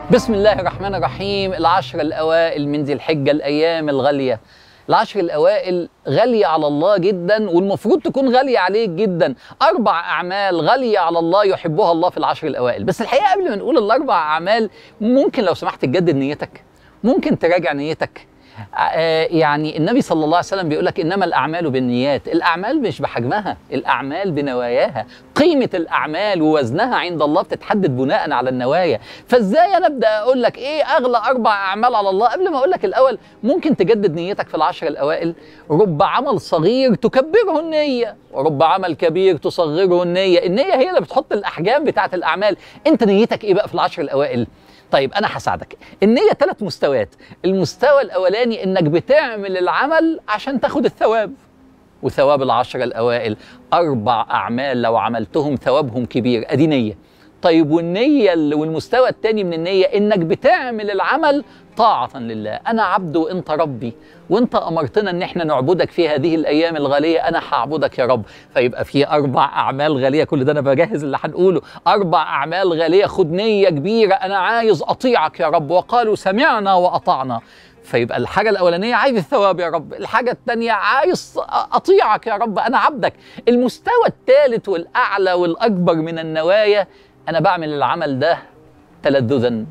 بسم الله الرحمن الرحيم العشر الأوائل من ذي الحجة الأيام الغالية العشر الأوائل غالية على الله جدا والمفروض تكون غالية عليك جدا أربع أعمال غالية على الله يحبها الله في العشر الأوائل بس الحقيقة قبل ما نقول الأربع أعمال ممكن لو سمحت تجدد نيتك ممكن تراجع نيتك آه، يعني النبي صلى الله عليه وسلم بيقول لك انما الاعمال بالنيات الاعمال مش بحجمها الاعمال بنواياها قيمه الاعمال ووزنها عند الله بتتحدد بناء على النوايا فازاي انا ابدا اقول لك ايه اغلى اربع اعمال على الله قبل ما اقول لك الاول ممكن تجدد نيتك في العشر الاوائل رب عمل صغير تكبره النيه ورب عمل كبير تصغره النيه النيه هي اللي بتحط الاحجام بتاعه الاعمال انت نيتك ايه بقى في العشر الاوائل طيب انا هساعدك النيه ثلاث مستويات المستوى الاولاني انك بتعمل العمل عشان تاخد الثواب وثواب العشر الاوائل اربع اعمال لو عملتهم ثوابهم كبير ادي نيه طيب والنيه ال- والمستوى الثاني من النيه انك بتعمل العمل طاعة لله أنا عبد وأنت ربي وأنت أمرتنا أن احنا نعبدك في هذه الأيام الغالية أنا هعبدك يا رب فيبقى في أربع أعمال غالية كل ده أنا بجهز اللي هنقوله أربع أعمال غالية خد نية كبيرة أنا عايز أطيعك يا رب وقالوا سمعنا وأطعنا فيبقى الحاجة الأولانية عايز الثواب يا رب الحاجة الثانية عايز أطيعك يا رب أنا عبدك المستوى الثالث والأعلى والأكبر من النوايا أنا بعمل العمل ده تلذذا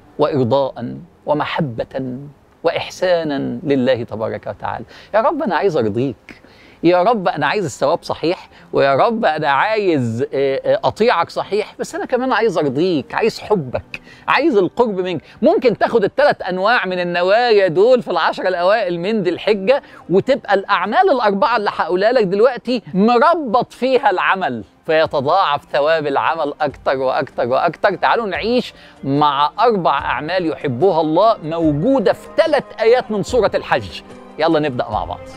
وإرضاء ومحبة وإحسانا لله تبارك وتعالى يا رب أنا عايز أرضيك يا رب أنا عايز الثواب صحيح ويا رب أنا عايز آه، آه، أطيعك صحيح بس أنا كمان عايز أرضيك عايز حبك عايز القرب منك ممكن تاخد الثلاث أنواع من النوايا دول في العشر الأوائل من ذي الحجة وتبقى الأعمال الأربعة اللي هقولها لك دلوقتي مربط فيها العمل فيتضاعف ثواب العمل أكتر وأكتر وأكتر تعالوا نعيش مع أربع أعمال يحبها الله موجودة في ثلاث آيات من سورة الحج يلا نبدأ مع بعض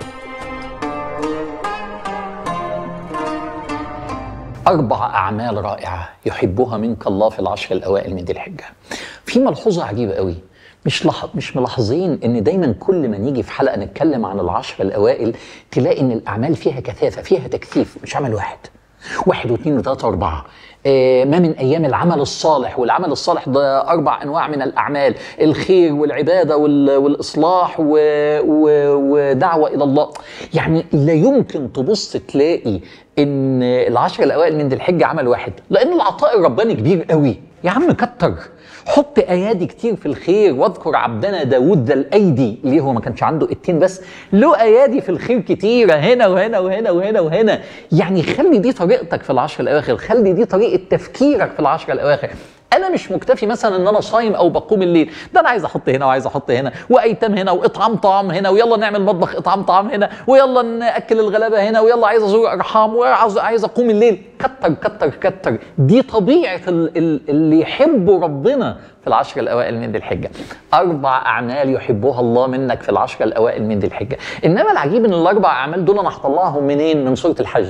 أربع أعمال رائعة يحبها منك الله في العشر الأوائل من ذي الحجة. في ملحوظة عجيبة قوي مش لح... مش ملاحظين ان دايما كل ما نيجي في حلقه نتكلم عن العشر الاوائل تلاقي ان الاعمال فيها كثافه فيها تكثيف مش عمل واحد واحد واثنين وثلاثه واربعه آه ما من ايام العمل الصالح والعمل الصالح ده اربع انواع من الاعمال الخير والعباده وال... والاصلاح و... و... ودعوه الى الله يعني لا يمكن تبص تلاقي ان العشر الاوائل من ذي الحجه عمل واحد لان العطاء الرباني كبير قوي يا عم كتر حط ايادي كتير في الخير واذكر عبدنا داود ذا الايدي ليه هو ما كانش عنده ايدتين بس له ايادي في الخير كتيره هنا وهنا وهنا وهنا وهنا يعني خلي دي طريقتك في العشر الاواخر خلي دي طريقه تفكيرك في العشر الاواخر انا مش مكتفي مثلا ان انا صايم او بقوم الليل ده انا عايز احط هنا وعايز احط هنا وايتام هنا واطعام طعام هنا ويلا نعمل مطبخ اطعام طعام هنا ويلا ناكل الغلابه هنا ويلا عايز ازور ارحام وعايز عايز اقوم الليل كتر كتر كتر دي طبيعه ال- ال- اللي يحبوا ربنا في العشر الاوائل من ذي الحجه اربع اعمال يحبها الله منك في العشر الاوائل من ذي الحجه انما العجيب ان الاربع اعمال دول انا هطلعهم منين من سوره الحج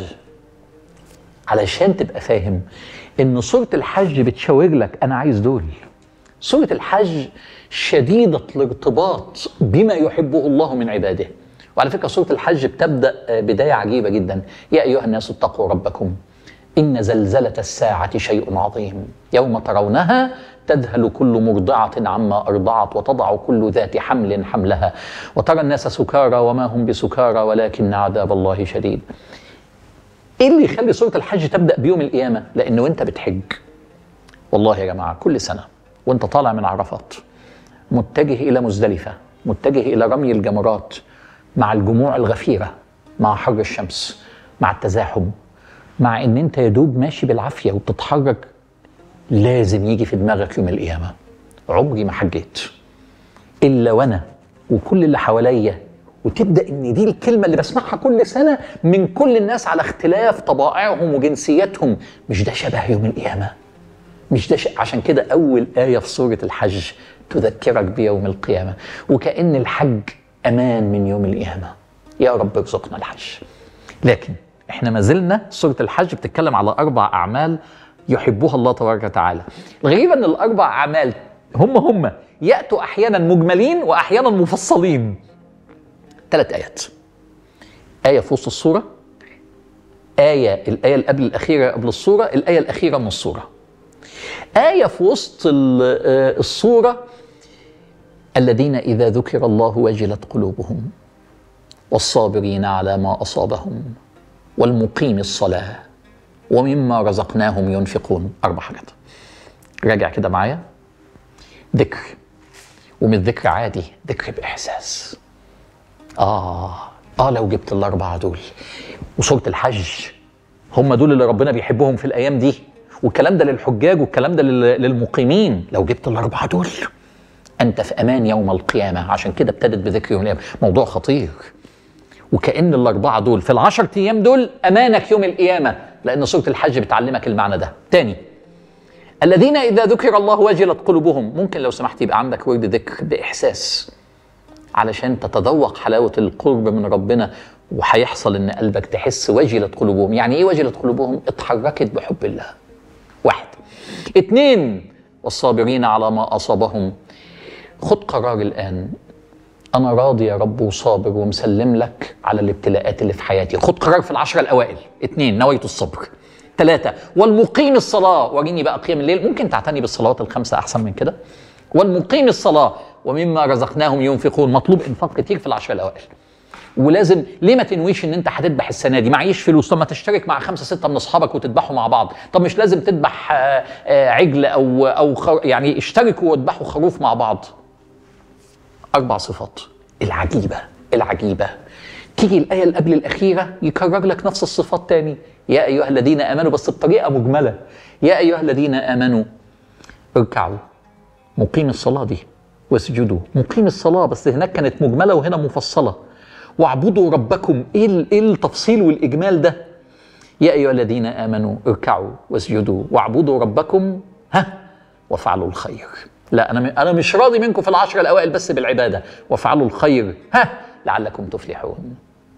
علشان تبقى فاهم ان سوره الحج بتشاور لك انا عايز دول سوره الحج شديده الارتباط بما يحبه الله من عباده وعلى فكره سوره الحج بتبدا آه، بدايه عجيبه جدا يا ايها الناس اتقوا ربكم ان زلزله الساعه شيء عظيم يوم ترونها تذهل كل مرضعه عما ارضعت وتضع كل ذات حمل حملها وترى الناس سكارى وما هم بسكارى ولكن عذاب الله شديد ايه اللي يخلي سوره الحج تبدا بيوم القيامه لان وانت بتحج والله يا جماعه كل سنه وانت طالع من عرفات متجه الى مزدلفه متجه الى رمي الجمرات مع الجموع الغفيره مع حر الشمس مع التزاحم مع ان انت يا دوب ماشي بالعافيه وبتتحرك لازم يجي في دماغك يوم القيامه عمري ما حجيت الا وانا وكل اللي حواليا وتبدا ان دي الكلمه اللي بسمعها كل سنه من كل الناس على اختلاف طبائعهم وجنسياتهم مش ده شبه يوم القيامه مش ده ش... عشان كده اول ايه في سوره الحج تذكرك بيوم القيامه وكان الحج امان من يوم القيامه يا رب ارزقنا الحج لكن احنا ما زلنا سوره الحج بتتكلم على اربع اعمال يحبها الله تبارك وتعالى الغريب ان الاربع اعمال هم هم ياتوا احيانا مجملين واحيانا مفصلين ثلاث ايات ايه في وسط السوره آية الآية اللي قبل الأخيرة قبل الصورة الآية الأخيرة من الصورة آية في وسط ال- الصورة الذين إذا ذكر الله وجلت قلوبهم والصابرين على ما أصابهم والمقيم الصلاة ومما رزقناهم ينفقون أربع حاجات راجع كده معايا ذكر ومش ذكر عادي ذكر بإحساس آه آه لو جبت الأربعة دول وسورة الحج هم دول اللي ربنا بيحبهم في الأيام دي والكلام ده للحجاج والكلام ده لل- للمقيمين لو جبت الأربعة دول أنت في أمان يوم القيامة عشان كده ابتدت بذكر يوم القيامة موضوع خطير وكأن الأربعة دول في العشر أيام دول أمانك يوم القيامة لأن سورة الحج بتعلمك المعنى ده تاني الذين إذا ذكر الله وجلت قلوبهم ممكن لو سمحت يبقى عندك ورد ذكر بإحساس علشان تتذوق حلاوة القرب من ربنا وهيحصل إن قلبك تحس وجلت قلوبهم يعني إيه وجلت قلوبهم اتحركت بحب الله واحد اتنين والصابرين على ما أصابهم خد قرار الآن أنا راضي يا رب وصابر ومسلم لك على الابتلاءات اللي في حياتي خد قرار في العشرة الأوائل اتنين نويت الصبر ثلاثة والمقيم الصلاة وريني بقى قيام الليل ممكن تعتني بالصلوات الخمسة أحسن من كده والمقيم الصلاة ومما رزقناهم ينفقون مطلوب إنفاق كتير في العشرة الأوائل ولازم ليه ما تنويش ان انت هتذبح السنه دي معيش فلوس طب ما تشترك مع خمسه سته من اصحابك وتذبحوا مع بعض طب مش لازم تذبح آه، آه، عجل او او خر... يعني اشتركوا واذبحوا خروف مع بعض أربع صفات العجيبة العجيبة تيجي الآية اللي قبل الأخيرة يكرر لك نفس الصفات تاني يا أيها الذين آمنوا بس بطريقة مجملة يا أيها الذين آمنوا اركعوا مقيم الصلاة دي واسجدوا مقيم الصلاة بس هناك كانت مجملة وهنا مفصلة واعبدوا ربكم ايه ال- ايه التفصيل والاجمال ده يا ايها الذين امنوا اركعوا واسجدوا واعبدوا ربكم ها وافعلوا الخير لا انا م- انا مش راضي منكم في العشر الاوائل بس بالعباده وافعلوا الخير ها لعلكم تفلحون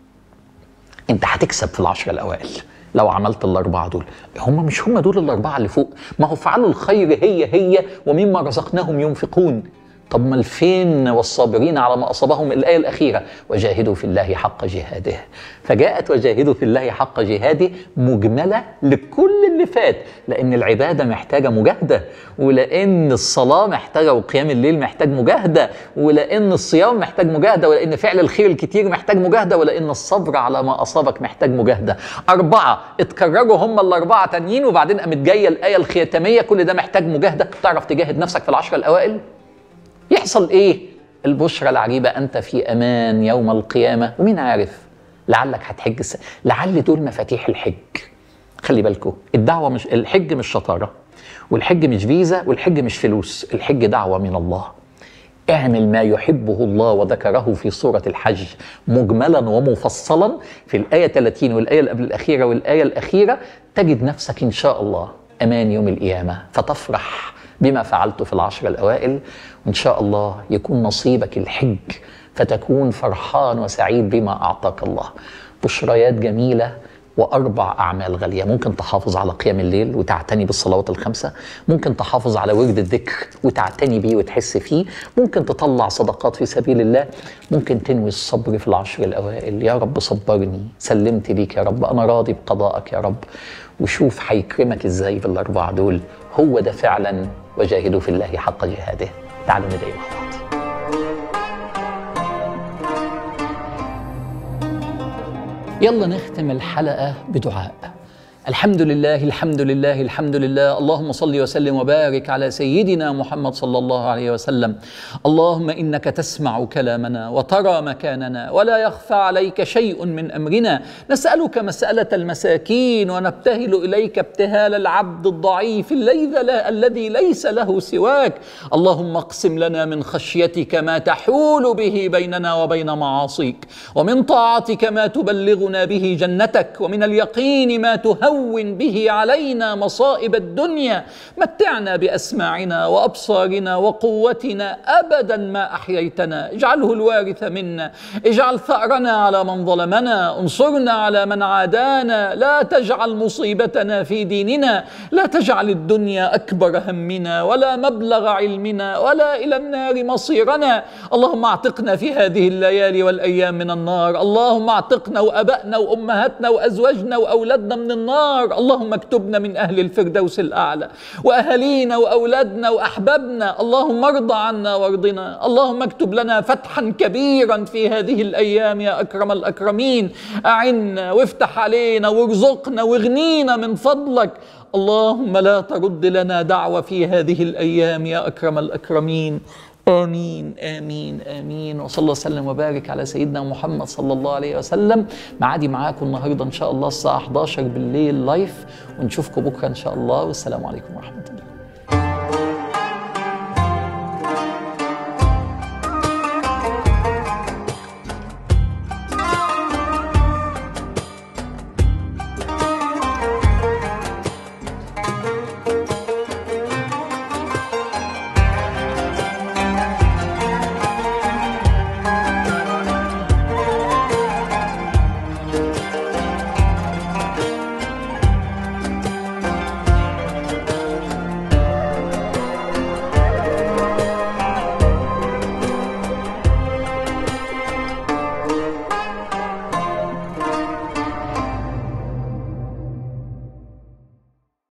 انت هتكسب في العشر الاوائل لو عملت الاربعه دول هم مش هم دول الاربعه اللي فوق ما هو فعلوا الخير هي هي ومما رزقناهم ينفقون طب ما الفين والصابرين على ما اصابهم الايه الاخيره وجاهدوا في الله حق جهاده فجاءت وجاهدوا في الله حق جهاده مجمله لكل اللي فات لان العباده محتاجه مجاهده ولان الصلاه محتاجه وقيام الليل محتاج مجاهده ولان الصيام محتاج مجاهده ولان فعل الخير الكتير محتاج مجاهده ولان الصبر على ما اصابك محتاج مجاهده اربعه اتكرروا هم الاربعه تانيين وبعدين قامت جايه الايه الختاميه كل ده محتاج مجاهده تعرف تجاهد نفسك في العشره الاوائل يحصل ايه البشرى العجيبه انت في امان يوم القيامه ومين عارف لعلك هتحج الس... لعل دول مفاتيح الحج خلي بالكم الدعوه مش الحج مش شطاره والحج مش فيزا والحج مش فلوس الحج دعوه من الله اعمل ما يحبه الله وذكره في سورة الحج مجملا ومفصلا في الآية 30 والآية اللي قبل الأخيرة والآية الأخيرة تجد نفسك إن شاء الله أمان يوم القيامة فتفرح بما فعلت في العشر الأوائل وإن شاء الله يكون نصيبك الحج فتكون فرحان وسعيد بما أعطاك الله بشريات جميلة واربع اعمال غاليه ممكن تحافظ على قيام الليل وتعتني بالصلوات الخمسه ممكن تحافظ على ورد الذكر وتعتني بيه وتحس فيه ممكن تطلع صدقات في سبيل الله ممكن تنوي الصبر في العشر الاوائل يا رب صبرني سلمت ليك يا رب انا راضي بقضائك يا رب وشوف هيكرمك ازاي بالاربعه دول هو ده فعلا وجاهدوا في الله حق جهاده تعالوا ندعي مع بعض يلا نختم الحلقة بدعاء الحمد لله الحمد لله الحمد لله اللهم صل وسلم وبارك على سيدنا محمد صلى الله عليه وسلم اللهم انك تسمع كلامنا وترى مكاننا ولا يخفى عليك شيء من امرنا نسالك مساله المساكين ونبتهل اليك ابتهال العبد الضعيف الذي ليس له سواك اللهم اقسم لنا من خشيتك ما تحول به بيننا وبين معاصيك ومن طاعتك ما تبلغنا به جنتك ومن اليقين ما تهون به علينا مصائب الدنيا متعنا باسماعنا وابصارنا وقوتنا ابدا ما احييتنا اجعله الوارث منا اجعل ثارنا على من ظلمنا انصرنا على من عادانا لا تجعل مصيبتنا في ديننا لا تجعل الدنيا اكبر همنا ولا مبلغ علمنا ولا الى النار مصيرنا اللهم اعتقنا في هذه الليالي والايام من النار اللهم اعتقنا وابائنا وامهاتنا وازواجنا واولادنا من النار النار اللهم اكتبنا من أهل الفردوس الأعلى وأهالينا وأولادنا وأحبابنا اللهم ارض عنا وارضنا اللهم اكتب لنا فتحا كبيرا في هذه الأيام يا أكرم الأكرمين أعنا وافتح علينا وارزقنا واغنينا من فضلك اللهم لا ترد لنا دعوة في هذه الأيام يا أكرم الأكرمين آمين آمين آمين وصلى الله وسلم وبارك على سيدنا محمد صلى الله عليه وسلم معادي معاكم النهاردة إن شاء الله الساعة 11 بالليل لايف ونشوفكم بكرة إن شاء الله والسلام عليكم ورحمة الله